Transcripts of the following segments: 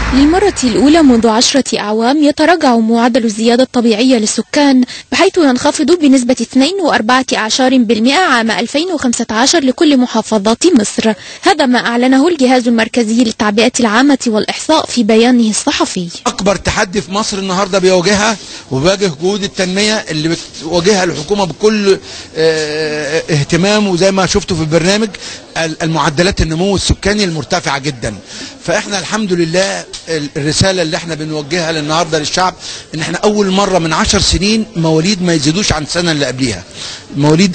للمرة الأولى منذ عشرة أعوام يتراجع معدل الزيادة الطبيعية للسكان بحيث ينخفض بنسبة 2.14% عام 2015 لكل محافظات مصر هذا ما أعلنه الجهاز المركزي للتعبئة العامة والإحصاء في بيانه الصحفي اكبر تحدي في مصر النهارده بيواجهها وبيواجه جهود التنميه اللي بتواجهها الحكومه بكل آه، اهتمام وزي ما شفتوا في البرنامج ال- المعدلات النمو السكاني المرتفعه جدا فاحنا الحمد لله ال- الرساله اللي احنا بنوجهها للنهارده للشعب ان احنا اول مره من عشر سنين مواليد ما يزيدوش عن السنه اللي قبليها مواليد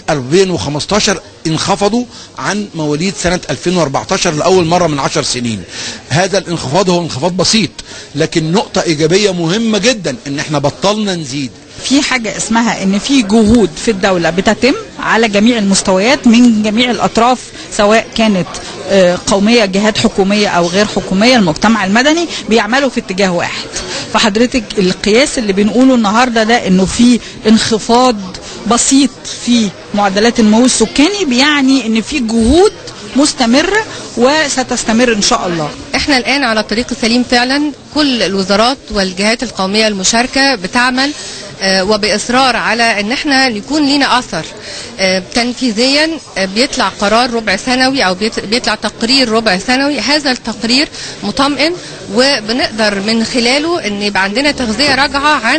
2015 انخفضوا عن مواليد سنه 2014 لاول مره من عشر سنين هذا الانخفاض هو انخفاض بسيط لكن نقطه ايجابيه مهمه جدا ان احنا بطلنا نزيد في حاجة اسمها ان في جهود في الدولة بتتم على جميع المستويات من جميع الاطراف سواء كانت آه، قومية جهات حكومية او غير حكومية المجتمع المدني بيعملوا في اتجاه واحد فحضرتك القياس اللي بنقوله النهاردة ده انه في انخفاض بسيط في معدلات النمو السكاني بيعني ان في جهود مستمرة وستستمر ان شاء الله احنا الان على الطريق السليم فعلا كل الوزارات والجهات القوميه المشاركه بتعمل آه، وباصرار على ان احنا يكون لينا اثر آه، تنفيذيا آه، بيطلع قرار ربع سنوي او بيت- بيطلع تقرير ربع سنوي هذا التقرير مطمئن وبنقدر من خلاله ان يبقى عندنا تغذيه راجعه عن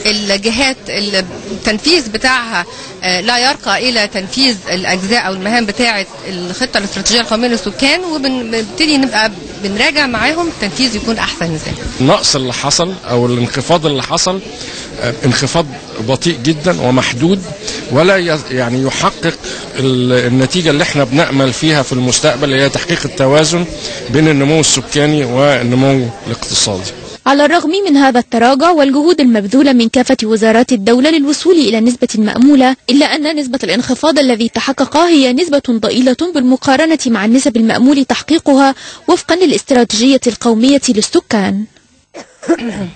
الجهات اللي التنفيذ بتاعها آه، لا يرقى الى تنفيذ الاجزاء او المهام بتاعه الخطه الاستراتيجيه القوميه للسكان وبنبتدي نبقى بنراجع معاهم التنفيذ يكون احسن ازاي النقص اللي حصل او الانخفاض اللي حصل آه، انخفاض بطيء جدا ومحدود ولا ي- يعني يحقق ال- النتيجه اللي احنا بنامل فيها في المستقبل هي تحقيق التوازن بين النمو السكاني والنمو الاقتصادي على الرغم من هذا التراجع والجهود المبذولة من كافة وزارات الدولة للوصول إلى نسبة مأمولة إلا أن نسبة الانخفاض الذي تحقق هي نسبة ضئيلة بالمقارنة مع النسب المأمول تحقيقها وفقا للاستراتيجية القومية للسكان